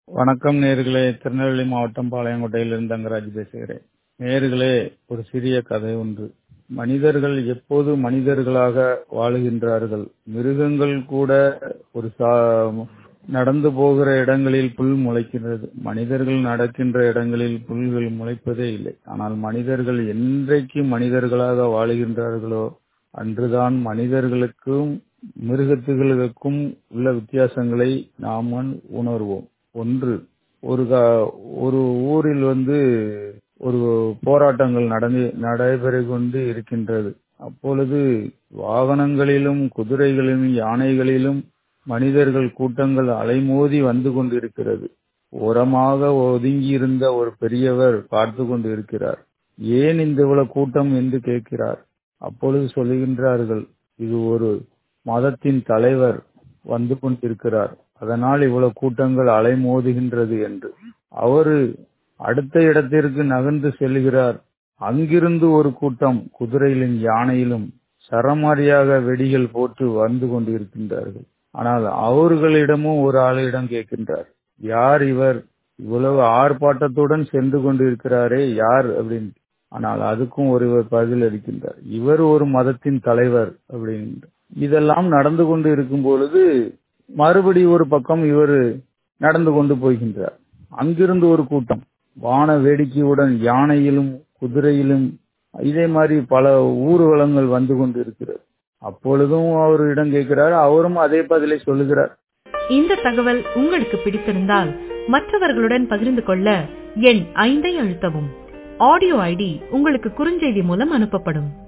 வணக்கம் நேர்களே திருநெல்வேலி மாவட்டம் பாளையங்கோட்டையிலிருந்து தங்கராஜ் பேசுகிறேன் நேர்களே ஒரு சிறிய கதை ஒன்று மனிதர்கள் எப்போது மனிதர்களாக வாழுகின்றார்கள் மிருகங்கள் கூட ஒரு சா- நடந்து போகிற இடங்களில் புல் முளைக்கிறது மனிதர்கள் நடக்கின்ற இடங்களில் புல்கள் முளைப்பதே இல்லை ஆனால் மனிதர்கள் என்றைக்கு மனிதர்களாக வாழுகின்றார்களோ அன்றுதான் மனிதர்களுக்கும் மிருகத்துகளுக்கும் உள்ள வித்தியாசங்களை நாம் உணர்வோம் ஒன்று ஒரு கா- ஒரு ஊரில் வந்து ஒரு போராட்டங்கள் நடந்து நடைபெற்று கொண்டு இருக்கின்றது அப்பொழுது வாகனங்களிலும் குதிரைகளிலும் யானைகளிலும் மனிதர்கள் கூட்டங்கள் அலைமோதி வந்து கொண்டிருக்கிறது ஓரமாக ஒதுங்கி இருந்த ஒரு பெரியவர் பார்த்து கொண்டு இருக்கிறார் ஏன் இந்த இவ்வளவு கூட்டம் என்று கேட்கிறார் அப்பொழுது சொல்லுகின்றார்கள் இது ஒரு மதத்தின் தலைவர் வந்து கொண்டிருக்கிறார் அதனால் இவ்வளவு கூட்டங்கள் அலைமோதுகின்றது என்று அவரு அடுத்த இடத்திற்கு நகர்ந்து செல்கிறார் அங்கிருந்து ஒரு கூட்டம் குதிரையிலும் யானையிலும் சரமாரியாக வெடிகள் போட்டு வந்து கொண்டிருக்கின்றார்கள் ஆனால் அவர்களிடமும் ஒரு ஆளிடம் கேட்கின்றார் யார் இவர் இவ்வளவு ஆர்ப்பாட்டத்துடன் சென்று கொண்டிருக்கிறாரே யார் அப்படின்னு ஆனால் அதுக்கும் ஒருவர் பதில் அளிக்கின்றார் இவர் ஒரு மதத்தின் தலைவர் அப்படின்னு இதெல்லாம் நடந்து கொண்டு இருக்கும் பொழுது மறுபடி ஒரு பக்கம் இவர் நடந்து கொண்டு போகின்றார் அங்கிருந்து ஒரு கூட்டம் வான வேடிக்கையுடன் யானையிலும் குதிரையிலும் இதே மாதிரி பல ஊர்வலங்கள் வந்து கொண்டு இருக்கிறது அப்பொழுதும் அவர் இடம் கேட்கிறார் அவரும் அதே பதிலை சொல்லுகிறார் இந்த தகவல் உங்களுக்கு பிடித்திருந்தால் மற்றவர்களுடன் பகிர்ந்து கொள்ள எண் ஐந்தை அழுத்தவும் ஆடியோ ஐடி உங்களுக்கு குறுஞ்செய்தி மூலம் அனுப்பப்படும்